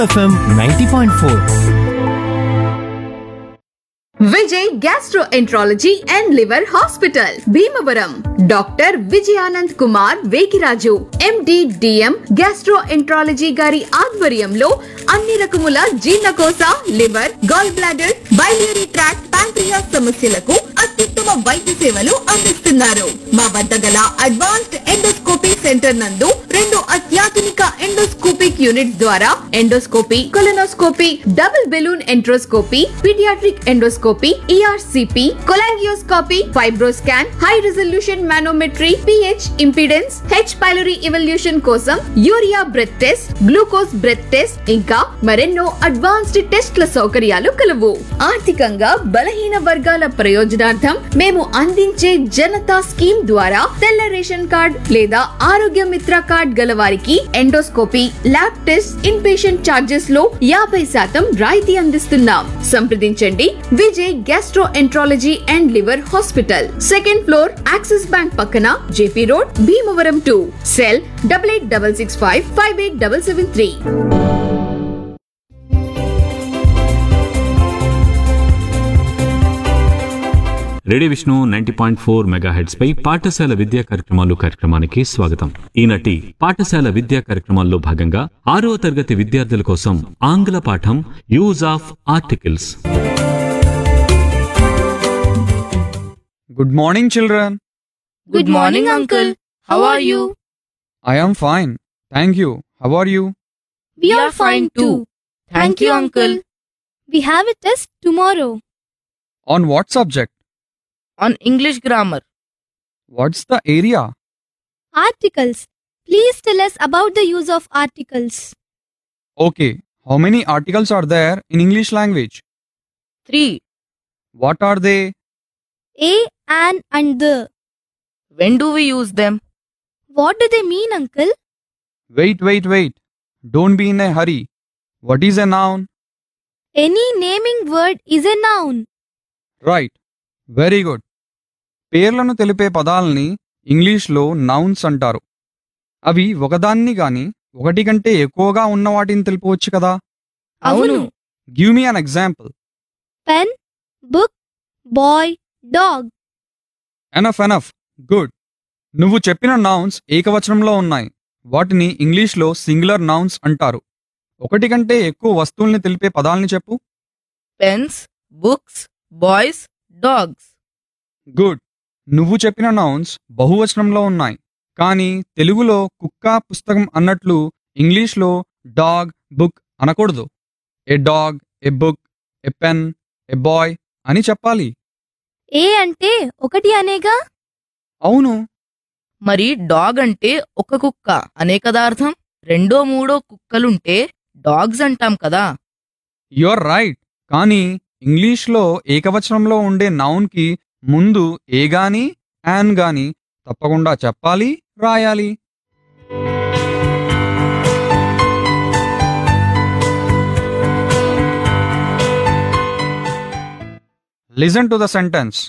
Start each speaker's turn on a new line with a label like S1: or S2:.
S1: FM ninety point four
S2: Vijay gastroenterology and liver hospital Bhimavaram doctor Vijayanand Kumar Vekiraju MD DM gastroenterology గారి ఆధ్వర్యంలో అన్ని రకముల జీర్ణకోశ liver gall bladder biliary tract pancreas సమస్యలకు అత్యుత్తమ వైద్య సేవలు అందిస్తున్నారు మా వద్ద గల అడ్వాన్స్డ్ ఎండోస్కోపీ సెంటర్ నందు రెండు అత్యాధునిక ఎండోస్కోపిక్ యూనిట్స్ ద్వారా endoscopy colonoscopy double balloon enteroscopy paediatric endoscopy ERCP cholangioscopy fibroscan high resolution manometry pH impedance H pylori evaluation కోసం urea breath test glucose breath test ఇంకా మరెన్నో అడ్వాన్స్డ్ టెస్ట్ల సౌకర్యాలు కలవు ఆర్థికంగా బలహీన వర్గాల ప్రయోజనార్థం మేము అందించే జనతా స్కీమ్ ద్వారా తెల్ల రేషన్ కార్డ్ లేదా ఆరోగ్య మిత్ర కార్డ్ గల వారికి endoscopy lab test in patient charges లో యాభై శాతం రాయితీ అందిస్తున్నాం సంప్రదించండి Vijay gastroenterology and liver hospital second floor Axis bank పక్కన JP road Bhimavaram to cell double eight double six five five eight double seven three
S3: radio Vishnu ninety point four megahertz పై పాఠశాల విద్యా కార్యక్రమాలు కార్యక్రమానికి స్వాగతం ఈనాటి పాఠశాల విద్యా కార్యక్రమాల్లో భాగంగా ఆరవ తరగతి విద్యార్థుల కోసం ఆంగ్ల పాఠం use of articles
S4: Good morning, children.
S5: Good morning, Uncle. How are you?
S4: I am fine. Thank you. How are you?
S5: We are fine too. Thank you, Uncle.
S6: We have a test tomorrow.
S4: On what subject?
S5: On English grammar.
S4: What's the area?
S6: Articles. Please tell us about the use of articles.
S4: Okay. How many articles are there in English language?
S5: 3.
S4: What are they?
S6: A, an, and the.
S5: When do we use them?
S6: What do they mean, Uncle?
S4: Wait, wait, wait. Don't be in a hurry. What is a noun?
S6: Any naming word is a noun.
S4: Right very good పేర్లను తెలిపే పదాలని ఇంగ్లీష్లో nouns అంటారు అవి ఒకదాన్ని గాని ఒకటి కంటే ఎక్కువగా ఉన్న వాటిని తెలుపవచ్చు కదా
S5: అవును
S4: give me an example
S6: Pen, book, boy, dog.
S4: Enough enough good నువ్వు చెప్పిన నౌన్స్ ఏకవచనంలో ఉన్నాయి వాటిని ఇంగ్లీష్లో సింగులర్ నౌన్స్ అంటారు ఒకటి కంటే ఎక్కువ వస్తువుల్ని తెలిపే పదాల్ని చెప్పు
S5: Pens, books, boys, dogs.
S4: Good నువ్వు చెప్పిన నౌన్స్ బహువచనంలో ఉన్నాయి కానీ తెలుగులో కుక్క పుస్తకం అన్నట్లు ఇంగ్లీష్లో డాగ్ బుక్ అనకూడదు a dog a book a pen a boy అని చెప్పాలి
S6: ఏ అంటే ఒకటి అనేగా
S4: అవును
S5: మరి డాగ్ అంటే ఒక కుక్క అనే కదా అర్థం రెండో మూడో కుక్కలుంటే డాగ్స్ అంటాం కదా
S4: యువర్ రైట్ కానీ ఇంగ్లీష్లో ఏకవచనంలో ఉండే నౌన్కి ముందు ఏ గాని యాన్ గాని తప్పకుండా చెప్పాలి రాయాలి లిజన్ టు ద సెంటెన్స్